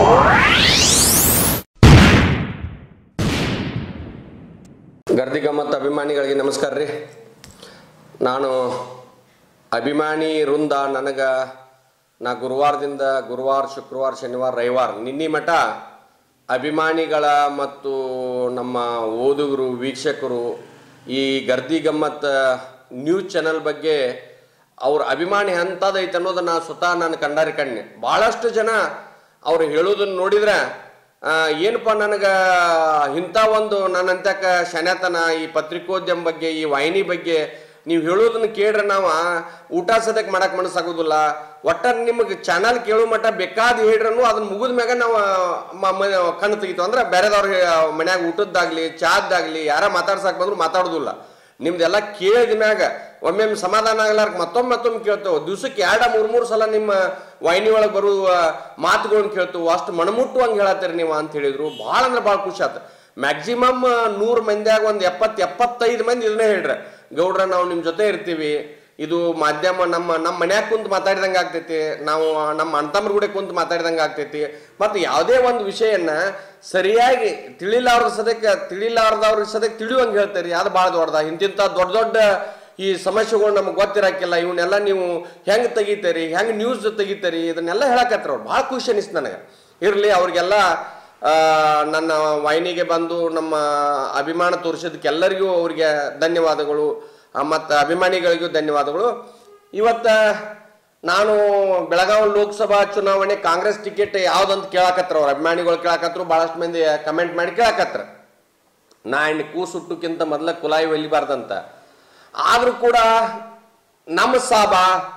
ಗರ್ದಿಗ ಮತ್ತು ಅಭಿಮಾನಿಗಳಿಗೆ ನಮಸ್ಕಾರ ರೀ ನಾನು ಅಭಿಮಾನಿ ವೃಂದ ನನಗೆ ನಾ ಗುರುವಾರದಿಂದ ಗುರುವಾರ ಶುಕ್ರವಾರ ಶನಿವಾರ ರವಿವಾರ ನಿನ್ನೆ ಮಠ ಅಭಿಮಾನಿಗಳ ಮತ್ತು ನಮ್ಮ ಓದುಗರು ವೀಕ್ಷಕರು ಈ ಗರ್ದಿ ಗಮ್ಮತ್ ನ್ಯೂಸ್ ಚಾನಲ್ ಬಗ್ಗೆ ಅವ್ರ ಅಭಿಮಾನಿ ಎಂಥದೈತೆ ಅನ್ನೋದನ್ನ ಸ್ವತಃ ನಾನು ಕಂಡಾರಿ ಕಣ್ಣೆ ಭಾಳಷ್ಟು ಜನ ಅವ್ರು ಹೇಳೋದನ್ನ ನೋಡಿದ್ರೆ ಆ, ಏನಪ್ಪ ನನಗೆ ಇಂಥ ಒಂದು ನನ್ನಂತಕ ಶನ್ಯಾತನ ಈ ಪತ್ರಿಕೋದ್ಯಮ ಬಗ್ಗೆ ಈ ವಾಹಿನಿ ಬಗ್ಗೆ ನೀವು ಹೇಳೋದನ್ನ ಕೇಳ್ರೆ ನಾವು ಊಟ ಸದಕ್ಕೆ ಮಾಡಕ್ ಮನಸ್ಸಾಗೋದಿಲ್ಲ ಒಟ್ಟ ನಿಮಗೆ ಚಾನಲ್ ಕೇಳೋ ಮಟ್ಟ ಬೇಕಾದ ಹೇಳ್ರನು ಅದನ್ನ ಮುಗಿದ ಮ್ಯಾಗ ನಾವು ಮ- ಮ- ಕಣ್ಣು ತೆಗಿತೀವಿ ಅಂದ್ರೆ ಬೇರೆದವ್ರ ಮನ್ಯಾಗ ಊಟದ್ದಾಗ್ಲಿ ಚಾದ್ದಾಗ್ಲಿ ಯಾರ ಮಾತಾಡ್ಸಕ್ ಬಂದ್ರು ಮಾತಾಡೋದಿಲ್ಲ ನಿಮ್ದೆಲ್ಲ ಕೇಳಿದ ಮ್ಯಾಗ ಒಮ್ಮೆ ಸಮಾಧಾನ ಆಗ್ಲಾರ್ಕ ಮತ್ತೊಮ್ಮೆ ಮತ್ತೊಮ್ಮೆ ಕೇಳ್ತೇವೆ ದಿವ್ಸಕ್ಕೆ ಎರಡ ಮೂರ್ ಮೂರ್ ಸಲ ನಿಮ್ಮ ವಾಹಿನಿ ಒಳಗೆ ಬರುವ ಮಾತುಗಳನ್ನ ಕೇಳ್ತೇವೆ ಅಷ್ಟು ಮಣಮುಟ್ಟುವಂಗೆ ಹೇಳತ್ತೀರಿ ನೀವು ಅಂತ ಹೇಳಿದ್ರು ಭಾಳ ಅಂದ್ರೆ ಭಾಳ ಖುಷಿ ಆತ ಮ್ಯಾಕ್ಸಿಮಮ್ ನೂರ್ ಮಂದಿಯಾಗ ಒಂದು ಎಪ್ಪತ್ ಎಪ್ಪತ್ತೈದು ಮಂದಿ ಇದನ್ನೇ ಹೇಳ್ರ ಗೌಡ್ರ ನಾವು ನಿಮ್ ಜೊತೆ ಇರ್ತೀವಿ ಇದು ಮಾಧ್ಯಮ ನಮ್ಮ ನಮ್ಮ ಮನ್ಯಾಗ ಕುಂತು ಮಾತಾಡಿದಂಗೆ ಆಗ್ತೈತಿ ನಾವು ನಮ್ಮ ಅಣ್ತಮ್ರ ಕೂಡ ಕುಂತು ಮಾತಾಡಿದಂಗೆ ಆಗ್ತೈತಿ ಮತ್ತು ಯಾವುದೇ ಒಂದು ವಿಷಯನ್ನ ಸರಿಯಾಗಿ ತಿಳಿಲಾರ್ದ ಸದಕ್ಕೆ ತಿಳಿಲಾರ್ದವ್ರ ಸದಕ್ಕೆ ತಿಳಿಯುವಂಗೆ ಹೇಳ್ತಾರೆ ಅದು ಭಾಳ ದೊಡ್ಡದ ಇಂತಿಂಥ ದೊಡ್ಡ ದೊಡ್ಡ ಈ ಸಮಸ್ಯೆಗಳು ನಮ್ಗೆ ಗೊತ್ತಿರಾಕಿಲ್ಲ ಇವನ್ನೆಲ್ಲ ನೀವು ಹೆಂಗೆ ತೆಗಿತೀರಿ ಹೆಂಗೆ ನ್ಯೂಸ್ ತೆಗಿತೀರಿ ಇದನ್ನೆಲ್ಲ ಹೇಳಕತ್ರ ಅವ್ರು ಭಾಳ ಖುಷಿ ಅನಿಸ್ತು ನನಗೆ ಇರಲಿ ಅವ್ರಿಗೆಲ್ಲ ಆ, ನನ್ನ ವಾಹಿನಿಗೆ ಬಂದು ನಮ್ಮ ಅಭಿಮಾನ ತೋರಿಸಿದಕ್ಕೆ ಎಲ್ಲರಿಗೂ ಅವರಿಗೆ ಧನ್ಯವಾದಗಳು ಮತ್ತು ಅಭಿಮಾನಿಗಳಿಗೂ ಧನ್ಯವಾದಗಳು ಇವತ್ತ ನಾನು ಬೆಳಗಾವಿ ಲೋಕಸಭಾ ಚುನಾವಣೆ ಕಾಂಗ್ರೆಸ್ ಟಿಕೆಟ್ ಯಾವ್ದಂತ ಕೇಳಾಕತ್ರ ಅವ್ರ ಅಭಿಮಾನಿಗಳು ಕೇಳಾಕತ್ರು ಭಾಳಷ್ಟು ಮಂದಿ ಕಮೆಂಟ್ ಮಾಡಿ ಕೇಳಾಕತ್ರ ನಾ ಇನ್ನು ಕೂಸುಟ್ಟಕ್ಕಿಂತ ಮೊದಲ ಕುಲಾಯಿ ಒಲಿಬಾರ್ದಂತ ಆದ್ರೂ ಕೂಡ ನಮ್ಮ ಸಾಬ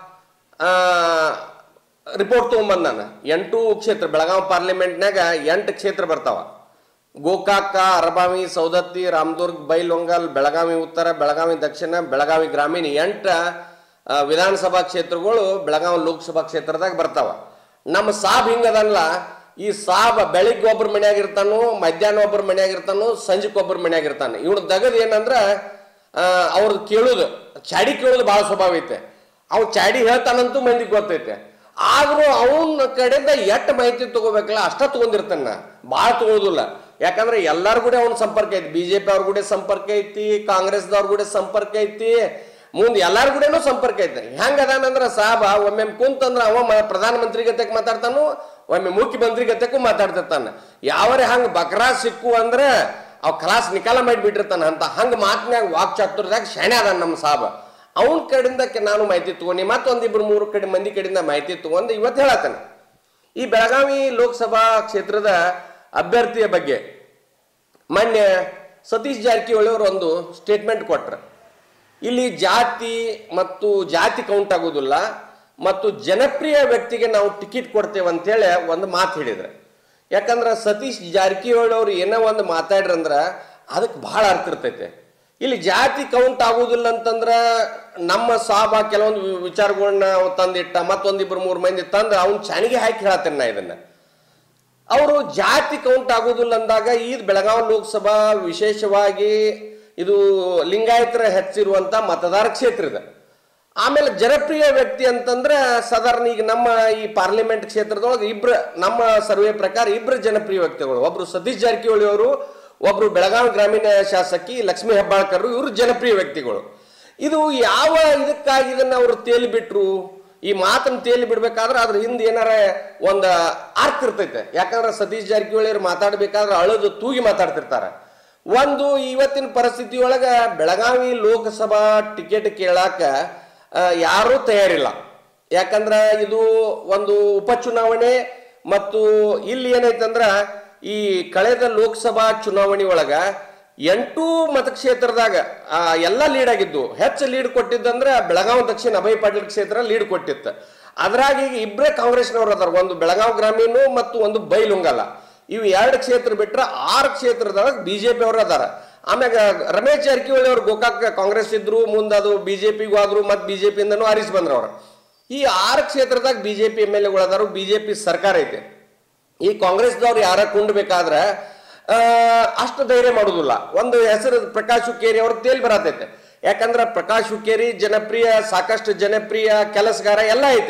ರಿಪೋರ್ಟ್ ತೊಗೊಂಬಂದ ನಾನು ಎಂಟು ಕ್ಷೇತ್ರ ಬೆಳಗಾವಿ ಪಾರ್ಲಿಮೆಂಟ್ನಾಗ ಎಂಟು ಕ್ಷೇತ್ರ ಬರ್ತಾವ ಗೋಕಾಕ ಅರಬಾವಿ ಸೌದತ್ತಿ ರಾಮದುರ್ಗ್ ಬೈಲೊಂಗಲ್ ಬೆಳಗಾವಿ ಉತ್ತರ ಬೆಳಗಾವಿ ದಕ್ಷಿಣ ಬೆಳಗಾವಿ ಗ್ರಾಮೀಣ ಎಂಟ ಆ, ವಿಧಾನಸಭಾ ಕ್ಷೇತ್ರಗಳು ಬೆಳಗಾವಿ ಲೋಕಸಭಾ ಕ್ಷೇತ್ರದಾಗ ಬರ್ತಾವ ನಮ್ಮ ಸಾಬ್ ಹಿಂಗದಲ್ಲ ಈ ಸಾಬ ಬೆಳಿಗ್ಗೆ ಒಬ್ರ ಮನ್ಯಾಗ ಇರ್ತಾನು ಮಧ್ಯಾಹ್ನ ಒಬ್ರ ಮನ್ಯಾಗ ಇರ್ತಾನು ಸಂಜೆಕ್ ಒಬ್ರ ಮನ್ಯಾಗ ಇರ್ತಾನೆ ಇವನು ದಗದ್ ಏನಂದ್ರ ಅವ್ರದ್ದು ಕೇಳೋದು ಚಾಡಿ ಕೇಳೋದು ಭಾಳ ಸ್ವಭಾವ ಐತೆ ಅವ್ ಚಾಡಿ ಹೇಳ್ತಾನಂತೂ ಮಂದಿಗೆ ಗೊತ್ತೈತೆ ಆದ್ರೂ ಅವನ ಕಡೆಯಿಂದ ಎಷ್ಟು ಮಾಹಿತಿ ತಗೋಬೇಕಲ್ಲ ಅಷ್ಟ ತಗೊಂಡಿರ್ತಾನ ಭಾಳ ತಗೊಳ್ಳೋದಿಲ್ಲ ಯಾಕಂದ್ರೆ ಎಲ್ಲಾರ ಕೂಡ ಅವನ ಸಂಪರ್ಕ ಐತಿ ಬಿಜೆಪಿ ಅವ್ರ ಕೂಡ ಸಂಪರ್ಕ ಐತಿ ಕಾಂಗ್ರೆಸ್ದವ್ರ ಕೂಡ ಸಂಪರ್ಕ ಐತಿ ಮುಂದೆ ಎಲ್ಲಾರ ಕೂಡನೂ ಸಂಪರ್ಕ ಐತೆ ಹೆಂಗ ಅದಾನಂದ್ರ ಸಾಬ ಒಮ್ಮೆ ಕುಂತಂದ್ರ ಅವ ಮ- ಪ್ರಧಾನಮಂತ್ರಿ ಗತೆಕ್ ಮಾತಾಡ್ತಾನು ಒಮ್ಮೆ ಮುಖ್ಯಮಂತ್ರಿ ಗತೆಕ್ಕೂ ಮಾತಾಡ್ತಿರ್ತಾನ ಯಾವರೇ ಹಂಗ ಬಕ್ರಾ ಸಿಕ್ಕು ಅಂದ್ರೆ ಅವ್ ಕ್ಲಾಸ್ ನಿಕಾಲ ಮಾಡಿಬಿಟ್ಟಿರ್ತಾನ ಅಂತ ಹಂಗ ಮಾತಿನ್ಯಾಗ ವಾಕ್ಚಾತುರ್ದಾಗ ಶಾಣೆ ಅದಾನ ನಮ್ಮ ಸಾಬ ಅವನ ಕಡೆಯಿಂದ ಕೆ- ನಾನು ಮಾಹಿತಿ ತಗೊಂಡು ಮತ್ತೊಂದಿಬ್ರು ಮೂರು ಕಡೆ ಮಂದಿ ಕಡೆಯಿಂದ ಮಾಹಿತಿ ತಗೊಂಡು ಇವತ್ತು ಹೇಳತ್ತಾನೆ ಈ ಬೆಳಗಾವಿ ಲೋಕಸಭಾ ಕ್ಷೇತ್ರದ ಅಭ್ಯರ್ಥಿಯ ಬಗ್ಗೆ ಮೊನ್ನೆ ಸತೀಶ್ ಜಾರಕಿಹೊಳಿ ಅವರು ಒಂದು ಸ್ಟೇಟ್ಮೆಂಟ್ ಕೊಟ್ರು ಇಲ್ಲಿ ಜಾತಿ ಮತ್ತು ಜಾತಿ ಕೌಂಟ್ ಆಗೋದಿಲ್ಲ ಮತ್ತು ಜನಪ್ರಿಯ ವ್ಯಕ್ತಿಗೆ ನಾವು ಟಿಕೆಟ್ ಕೊಡ್ತೇವೆ ಅಂತೇಳಿ ಒಂದು ಮಾತು ಹೇಳಿದ್ರು ಯಾಕಂದ್ರೆ ಸತೀಶ್ ಜಾರಕಿಹೊಳಿ ಅವ್ರು ಏನೋ ಒಂದು ಮಾತಾಡ್ರಂದ್ರ ಅದಕ್ಕೆ ಬಹಳ ಅರ್ಥ ಇರ್ತೈತೆ ಇಲ್ಲಿ ಜಾತಿ ಕೌಂಟ್ ಆಗುದಿಲ್ಲ ಅಂತಂದ್ರ ನಮ್ಮ ಸಾಬ ಕೆಲವೊಂದು ವಿ- ವಿಚಾರಗಳನ್ನ ಅವ್ ತಂದಿಟ್ಟ ಮತ್ತೊಂದಿಬ್ರು ಮೂರು ಮಂದಿ ತಂದು ಅವ್ನ ಚಾಣಿಗೆ ಹಾಕಿ ಹೇಳತ್ತೇನೆ ನಾ ಇದನ್ನ ಅವರು ಜಾತಿ ಕೌಂಟ್ ಆಗೋದಿಲ್ಲ ಅಂದಾಗ ಈ ಬೆಳಗಾವಿ ಲೋಕಸಭಾ ವಿಶೇಷವಾಗಿ ಇದು ಲಿಂಗಾಯತರ ಹೆಚ್ಚಿರುವಂತ ಮತದಾರ ಕ್ಷೇತ್ರ ಇದೆ ಆಮೇಲೆ ಜನಪ್ರಿಯ ವ್ಯಕ್ತಿ ಅಂತಂದ್ರೆ ಸಾಧಾರಣ ಈಗ ನಮ್ಮ ಈ ಪಾರ್ಲಿಮೆಂಟ್ ಕ್ಷೇತ್ರದೊಳಗೆ ಇಬ್ರು ನಮ್ಮ ಸರ್ವೆ ಪ್ರಕಾರ ಇಬ್ರು ಜನಪ್ರಿಯ ವ್ಯಕ್ತಿಗಳು ಒಬ್ರು ಸತೀಶ್ ಜಾರಕಿಹೊಳಿ ಅವರು ಒಬ್ರು ಬೆಳಗಾವಿ ಗ್ರಾಮೀಣ ಶಾಸಕಿ ಲಕ್ಷ್ಮೀ ಹೆಬ್ಬಾಳ್ಕರ್ ಇವರು ಜನಪ್ರಿಯ ವ್ಯಕ್ತಿಗಳು ಇದು ಯಾವ ಇದಕ್ಕಾಗಿ ಇದನ್ನ ಅವರು ತೇಲಿ ಬಿಟ್ರು ಈ ಮಾತನ್ನ ತೇಲಿ ಬಿಡ್ಬೇಕಾದ್ರೆ ಅದ್ರ ಹಿಂದೆ ಏನಾರ ಒಂದ ಅರ್ಥ ಇರ್ತೈತೆ ಯಾಕಂದ್ರೆ ಸತೀಶ್ ಜಾರಕಿಹೊಳಿ ಅವ್ರು ಮಾತಾಡ್ಬೇಕಾದ್ರೆ ಅಳದು ತೂಗಿ ಮಾತಾಡ್ತಿರ್ತಾರ ಒಂದು ಇವತ್ತಿನ ಪರಿಸ್ಥಿತಿ ಒಳಗ ಬೆಳಗಾವಿ ಲೋಕಸಭಾ ಟಿಕೆಟ್ ಕೇಳಾಕ ಆ, ಯಾರೂ ತಯಾರಿಲ್ಲ ಯಾಕಂದ್ರ ಇದು ಒಂದು ಉಪಚುನಾವಣೆ ಮತ್ತು ಇಲ್ಲಿ ಏನೈತಂದ್ರ ಈ ಕಳೆದ ಲೋಕಸಭಾ ಚುನಾವಣೆ ಒಳಗ ಎಂಟು ಮತಕ್ಷೇತ್ರದಾಗ ಆ, ಎಲ್ಲ ಲೀಡ್ ಆಗಿದ್ದು ಹೆಚ್ಚು ಲೀಡ್ ಕೊಟ್ಟಿದ್ದಂದ್ರೆ ಬೆಳಗಾವಿ ದಕ್ಷಿಣ ಅಭಯ್ ಪಾಟೀಲ್ ಕ್ಷೇತ್ರ ಲೀಡ್ ಕೊಟ್ಟಿತ್ತು ಅದ್ರಾಗ ಈಗ ಇಬ್ಬರೇ ಕಾಂಗ್ರೆಸ್ನವ್ರು ಅದಾರ ಒಂದು ಬೆಳಗಾವಿ ಗ್ರಾಮೀಣ ಮತ್ತು ಒಂದು ಬೈಲುಂಗಲ ಇವು ಎರಡು ಕ್ಷೇತ್ರ ಬಿಟ್ರೆ ಆರು ಕ್ಷೇತ್ರದೊಳಗೆ ಬಿಜೆಪಿ ಅವರು ಅದಾರ ಆಮ್ಯಾಗ ರಮೇಶ್ ಜಾರಕಿಹೊಳಿ ಅವ್ರು ಗೋಕಾಕ್ ಕಾಂಗ್ರೆಸ್ ಇದ್ರು ಮುಂದೆ ಅದು ಬಿಜೆಪಿಗೂ ಆದ್ರು ಮತ್ತೆ ಬಿಜೆಪಿಯಿಂದನೂ ಆರಿಸಿ ಬಂದ್ರ ಅವ್ರು ಈ ಆರು ಕ್ಷೇತ್ರದಾಗ ಬಿಜೆಪಿ ಎಮ್ ಎಲ್ ಎಗಳು ಅದಾರು ಬಿಜೆಪಿ ಸರ್ಕಾರ ಐತೆ ಈ ಕಾಂಗ್ರೆಸ್ದವ್ರು ಯಾರ ಕುಂಡ್ಬೇಕಾದ್ರೆ ಆ, ಅಷ್ಟು ಧೈರ್ಯ ಮಾಡುದಿಲ್ಲ ಒಂದು ಹೆಸರು ಪ್ರಕಾಶ್ ಹುಕ್ಕೇರಿ ಅವ್ರ ತೇಲ್ ಬರತೈತೆ ಯಾಕಂದ್ರೆ ಪ್ರಕಾಶ್ ಹುಕ್ಕೇರಿ ಜನಪ್ರಿಯ ಸಾಕಷ್ಟು ಜನಪ್ರಿಯ ಕೆಲಸಗಾರ ಎಲ್ಲ ಐತೆ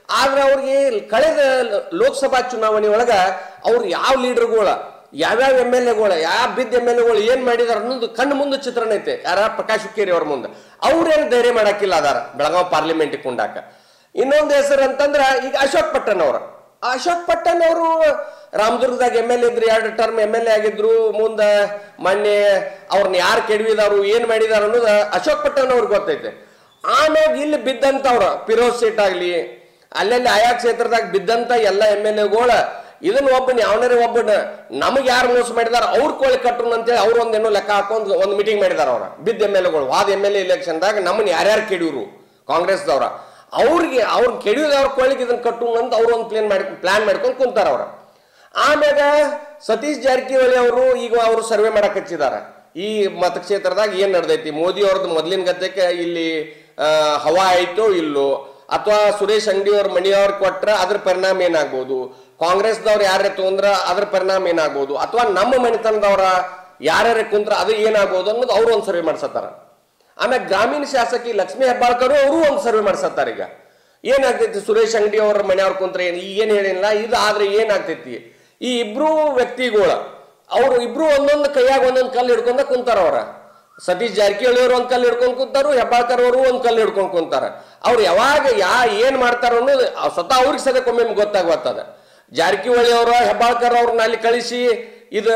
ಆದ್ರೆ ಅವ್ರಿಗೆ ಕಳೆದ ಲೋಕಸಭಾ ಚುನಾವಣೆ ಒಳಗ ಅವ್ರು ಯಾವ ಲೀಡರ್ಗಳ ಯಾವ್ಯಾವ ಎಮ್ ಎಲ್ ಎಗಳು ಯಾವ ಬಿದ್ದ ಎಮ್ ಎಲ್ ಎಗಳು ಏನ್ ಮಾಡಿದಾರ ಅನ್ನೋದು ಕಣ್ಣು ಮುಂದೆ ಚಿತ್ರಣ ಐತೆ ಯಾರ ಪ್ರಕಾಶ್ ಹುಕ್ಕೇರಿ ಅವ್ರ ಮುಂದೆ ಅವ್ರೇನು ಧೈರ್ಯ ಮಾಡಕ್ಕಿಲ್ಲ ಅದಾರ ಬೆಳಗಾವಿ ಪಾರ್ಲಿಮೆಂಟ್ ಕೊಂಡಾಕ ಇನ್ನೊಂದು ಹೆಸರು ಅಂತಂದ್ರ ಈಗ ಅಶೋಕ್ ಪಟ್ಟಣ್ ಅವ್ರ ಆ ಅಶೋಕ್ ಪಟ್ಟಣ್ ಅವರು ರಾಮದುರ್ಗದಾಗ ಎಮ್ ಎಲ್ ಇದ್ರು ಎರಡು ಟರ್ಮ್ ಎಮ್ ಎಲ್ ಎ ಆಗಿದ್ರು ಮುಂದ ಮೊನ್ನೆ ಅವ್ರನ್ನ ಯಾರು ಕೆಡವಿದಾರು ಏನ್ ಮಾಡಿದಾರ ಅನ್ನೋದು ಅಶೋಕ್ ಪಟ್ಟಣ್ ಅವ್ರಿಗೆ ಗೊತ್ತೈತೆ ಆಮ್ಯಾಗ ಇಲ್ಲಿ ಬಿದ್ದಂತವ್ರ ಫಿರೋಜ್ ಸೇಟ್ ಆಗ್ಲಿ ಅಲ್ಲೆಲ್ಲಿ ಆಯಾ ಕ್ಷೇತ್ರದಾಗ ಬಿದ್ದಂತ ಎಲ್ಲ ಎಮ್ ಎಲ್ ಎಗಳ ಇದನ್ನ ಒಬ್ಬನ ಯಾವನಾರ ಒಬ್ಬನ ನಮಗೆ ಯಾರು ಮೋಸ ಮಾಡಿದಾರ ಅವ್ರ ಕೋಳಿ ಕಟ್ಟರು ಅಂತೇಳಿ ಅವ್ರ ಒಂದೇನೋ ಲೆಕ್ಕ ಹಾಕೊಂಡ್ ಒಂದು ಮೀಟಿಂಗ್ ಮಾಡಿದಾರ ಅವ್ರ ಬಿದ್ದ ಎಮ್ ಎಲ್ ಎಗಳು ವಾದ ಎಮ್ ಎಲ್ ಎ ಇಲೆಕ್ಷನ್ದಾಗ ನಮ್ಮನ್ನ ಯಾರ್ಯಾರು ಕೆಡಿವ್ರು ಕಾಂಗ್ರೆಸ್ದವ್ರ ಅವ್ರಿಗೆ ಅವ್ರ ಕೆಡಿಯೋದವ್ರ ಕೋಳಿಗೆ ಇದನ್ನ ಕಟ್ಟು ಅಂತ ಅವ್ರು ಒಂದು ಪ್ಲಾನ್ ಮಾಡಿ ಪ್ಲಾನ್ ಮಾಡ್ಕೊಂಡು ಕುಂತಾರ ಅವ್ರ ಆಮ್ಯಾಗ ಸತೀಶ್ ಜಾರಕಿಹೊಳಿ ಅವರು ಈಗ ಅವರು ಸರ್ವೆ ಮಾಡಕ್ ಹಚ್ಚಿದಾರ ಈ ಮತಕ್ಷೇತ್ರದಾಗ ಏನ್ ನಡೆದೈತಿ ಮೋದಿ ಅವ್ರದ್ದು ಮೊದ್ಲಿನ ಗದ್ದೆಗೆ ಇಲ್ಲಿ ಆ, ಹವಾ ಆಯ್ತೋ ಇಲ್ಲೋ ಅಥವಾ ಸುರೇಶ್ ಅಂಗಡಿ ಅವ್ರ ಮಣಿಯವ್ರ ಕೊಟ್ರ ಅದ್ರ ಪರಿಣಾಮ ಏನಾಗ್ಬೋದು ಕಾಂಗ್ರೆಸ್ದವ್ರು ಯಾರೇ ತೊಂದ್ರ ಅದ್ರ ಪರಿಣಾಮ ಏನಾಗ್ಬೋದು ಅಥವಾ ನಮ್ಮ ಮನೆತನದವ್ರ ಯಾರ್ಯಾರ ಕುಂತ್ರ ಅದು ಏನಾಗ್ಬೋದು ಅನ್ನೋದು ಅವ್ರು ಒಂದು ಸರ್ವೆ ಮಾಡ್ಸತ್ತಾರ ಆಮೇಲೆ ಗ್ರಾಮೀಣ ಶಾಸಕಿ ಲಕ್ಷ್ಮೀ ಹೆಬ್ಬಾಳ್ಕರು ಅವರು ಒಂದು ಸರ್ವೆ ಮಾಡ್ಸತ್ತಾರ ಈಗ ಏನಾಗ್ತೈತಿ ಸುರೇಶ್ ಅಂಗಡಿ ಅವ್ರ ಮನೆಯವ್ರ ಕುಂತ್ರ ಏನು ಏನು ಹೇಳಿಲ್ಲ ಇದು ಆದ್ರೆ ಏನಾಗ್ತೈತಿ ಈ ಇಬ್ರು ವ್ಯಕ್ತಿಗಳು ಅವ್ರು ಇಬ್ರು ಒಂದೊಂದು ಕೈಯಾಗ ಒಂದೊಂದು ಕಲ್ಲು ಹಿಡ್ಕೊಂಡ ಕುಂತಾರ ಅವ್ರ ಸತೀಶ್ ಜಾರಕಿಹೊಳಿ ಅವರು ಒಂದ್ ಕಲ್ಲು ಹಿಡ್ಕೊಂಡ್ ಕುಂತಾರು ಹೆಬ್ಬಾಳ್ಕರ್ ಅವರು ಒಂದ್ ಕಲ್ಲು ಹಿಡ್ಕೊಂಡ್ ಕುಂತಾರ ಅವ್ರು ಯಾವಾಗ ಯಾ ಏನ್ ಮಾಡ್ತಾರ ಅನ್ನೋದು ಆ ಸ್ವತಃ ಅವ್ರಿಗೆ ಸದಕ್ಕೊಮ್ಮೆ ಗೊತ್ತಾಗ್ಬರ್ತದ ಜಾರಕಿಹೊಳಿ ಅವರ ಹೆಬ್ಬಾಳ್ಕರ್ ಅವ್ರನ್ನ ಅಲ್ಲಿ ಕಳಿಸಿ ಇದು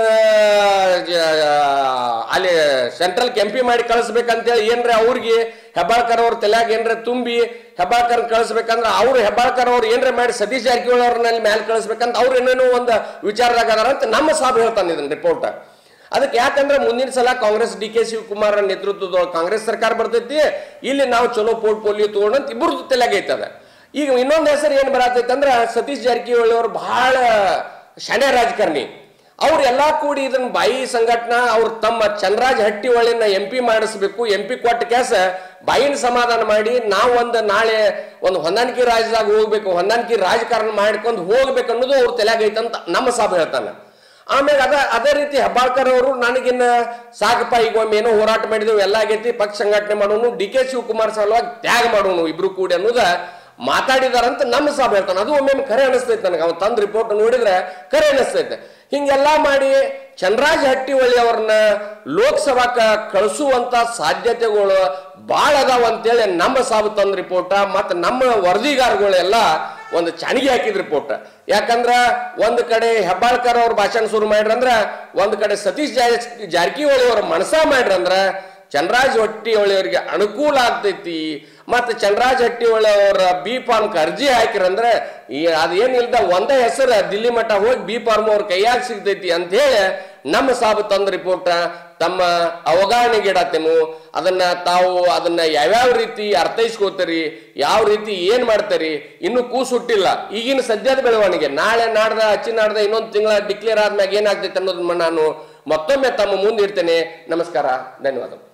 ಜ- ಅಲ್ಲಿ ಸೆಂಟ್ರಲ್ ಕೆಂಪಿ ಮಾಡಿ ಕಳಿಸ್ಬೇಕಂತೇಳಿ ಏನ್ರ ಅವ್ರಿಗೆ ಹೆಬ್ಬಾಳ್ಕರ್ ಅವ್ರ ತಲೆಯಾಗ ಏನ್ರ ತುಂಬಿ ಹೆಬ್ಬಾಳ್ಕರ್ ಕಳಿಸ್ಬೇಕಂದ್ರ ಅವ್ರು ಹೆಬ್ಬಾಳ್ಕರ್ ಅವ್ರು ಏನ್ರ ಮಾಡಿ ಸತೀಶ್ ಜಾರಕಿಹೊಳಿ ಅವ್ರನ್ನ ಅಲ್ಲಿ ಮ್ಯಾಲ ಕಳಿಸ್ಬೇಕಂತ ಅವ್ರು ಏನೇನೋ ಒಂದು ವಿಚಾರದಾಗ ಅದಾರ ಅಂತ ನಮ್ಮ ಸಾಬ್ ಹೇಳ್ತಾನೆ ಇದನ್ನ ರಿಪೋರ್ಟ್ ಅದಕ್ಕೆ ಯಾಕಂದ್ರೆ ಮುಂದಿನ ಸಲ ಕಾಂಗ್ರೆಸ್ ಡಿ ಕೆ ಶಿವಕುಮಾರ್ ನೇತೃತ್ವದೊಳಗೆ ಕಾಂಗ್ರೆಸ್ ಸರ್ಕಾರ ಬರ್ತೈತಿ ಇಲ್ಲಿ ನಾವು ಚಲೋ ಪೋರ್ಟ್ಫೋಲಿಯೋ ತಗೊಂಡಂತ ಇಬ್ಬರದು ತಲೆಗೈತದ ಈಗ ಇನ್ನೊಂದು ಹೆಸರು ಏನ್ ಬರತೈತೆ ಅಂದ್ರೆ ಸತೀಶ್ ಜಾರಕಿಹೊಳಿ ಅವರು ಬಹಳ ಶಣೆ ರಾಜಕಾರಣಿ ಅವ್ರು ಎಲ್ಲಾ ಕೂಡಿ ಇದನ್ನ ಬಾಯಿ ಸಂಘಟನಾ ಅವ್ರು ತಮ್ಮ ಚಂದ್ರಾಜ್ ಹಟ್ಟಿ ಒಳ್ಳೆನ ಎಂ ಪಿ ಮಾಡಿಸ್ಬೇಕು ಎಂ ಪಿ ಕೊಟ್ಟ ಕೆಲಸ ಬಾಯಿನ ಸಮಾಧಾನ ಮಾಡಿ ನಾವು ಒಂದು ನಾಳೆ ಒಂದು ಹೊಂದಾಣಿಕೆ ರಾಜ್ಯದಾಗ ಹೋಗ್ಬೇಕು ಹೊಂದಾಣಿಕೆ ರಾಜಕಾರಣ ಮಾಡ್ಕೊಂಡು ಹೋಗ್ಬೇಕು ಅನ್ನೋದು ಅವ್ರ ತಲೆಗೈತಂತ ನಮ್ಮ ಸಾಬ್ ಹೇಳ್ತಾನೆ ಆಮೇಲೆ ಅದ ಅದೇ ರೀತಿ ಹೆಬ್ಬಾಳ್ಕರ್ ಅವರು ನನಗಿನ್ನ ಸಾಕಪ್ಪ ಈಗ ಒಮ್ಮೆ ಏನೋ ಹೋರಾಟ ಮಾಡಿದೆವು ಎಲ್ಲ ಆಗೈತಿ ಪಕ್ಷ ಸಂಘಟನೆ ಮಾಡೋನು ಡಿ ಕೆ ಶಿವಕುಮಾರ್ ಸಲುವಾಗಿ ತ್ಯಾಗ ಮಾಡೋನು ಇಬ್ರು ಕೂಡಿ ಅನ್ನೋದ ಮಾತಾಡಿದಾರಂತ ನಮ್ಮ ಸಾಬ್ ಹೇಳ್ತಾನೆ ಅದು ಒಮ್ಮೆ ಖರೆ ಅನಿಸ್ತೈತೆ ನನಗೆ ಅವ್ನು ತಂದ ರಿಪೋರ್ಟ್ ನೋಡಿದ್ರೆ ಖರೆ ಅನಿಸ್ತೈತೆ ಹಿಂಗೆಲ್ಲ ಮಾಡಿ ಚಂದ್ರಾಜ್ ಹಟ್ಟಿಹೊಳಿ ಅವ್ರನ್ನ ಲೋಕಸಭಾಕ ಕಳಿಸುವಂತ ಸಾಧ್ಯತೆಗಳು ಭಾಳ ಅದಾವ ಅಂತೇಳಿ ನಮ್ಮ ಸಾಬ್ ತಂದ ರಿಪೋರ್ಟ ಮತ್ತು ನಮ್ಮ ವರದಿಗಾರಗಳೆಲ್ಲ ಒಂದು ಚಾಣಿಗೆ ಹಾಕಿದ ರಿಪೋರ್ಟ್ ಯಾಕಂದ್ರ ಒಂದ್ ಕಡೆ ಹೆಬ್ಬಾಳ್ಕರ್ ಅವ್ರ ಭಾಷಣ ಶುರು ಮಾಡ್ರಂದ್ರ ಒಂದ್ ಕಡೆ ಸತೀಶ್ ಜಾ- ಜಾರಕಿಹೊಳಿ ಅವ್ರ ಮನಸ ಮಾಡ್ರಂದ್ರ ಚಂದ್ರಾಜ್ ಹೊಟ್ಟಿಹೊಳಿ ಅವರಿಗೆ ಅನುಕೂಲ ಆಗ್ತೈತಿ ಮತ್ತೆ ಚಂದ್ರಾಜ್ ಹಟ್ಟಿಹೊಳಿ ಅವರ ಬಿ ಫಾರ್ಮ್ ಅರ್ಜಿ ಹಾಕಿರಂದ್ರೆ ಈ ಅದೇನಿಲ್ದ ಒಂದೇ ಹೆಸರು ದಿಲ್ಲಿ ಮಠ ಹೋಗಿ ಬಿ ಫಾರ್ಮ್ ಅವ್ರ ಕೈಯಾಗ ಸಿಗ್ತೈತಿ ಅಂತ ಹೇಳಿ ನಮ್ಮ ಸಾಬ್ ತಂದ ರಿಪೋರ್ಟ್ ತಮ್ಮ ಅವಗಾಹನೆಗಿಡತ್ತೇನು ಅದನ್ನ ತಾವು ಅದನ್ನ ಯಾವ್ಯಾವ ರೀತಿ ಅರ್ಥೈಸ್ಕೋತೀರಿ ಯಾವ ರೀತಿ ಏನ್ ಮಾಡ್ತಾರಿ ಇನ್ನು ಕೂಸು ಹುಟ್ಟಿಲ್ಲ ಈಗಿನ ಸದ್ಯದ ಬೆಳವಣಿಗೆ ನಾಳೆ ನಾಡ್ದ ಹಚ್ಚಿ ನಾಡ್ದ ಇನ್ನೊಂದು ತಿಂಗಳ ಡಿಕ್ಲೇರ್ ಆದ್ಮ್ಯಾಗ ಏನಾಗ್ತೈತೆ ಅನ್ನೋದನ್ನ ನಾನು ಮತ್ತೊಮ್ಮೆ ತಮ್ಮ ಮುಂದೆ ಇಡ್ತೇನೆ ನಮಸ್ಕಾರ ಧನ್ಯವಾದ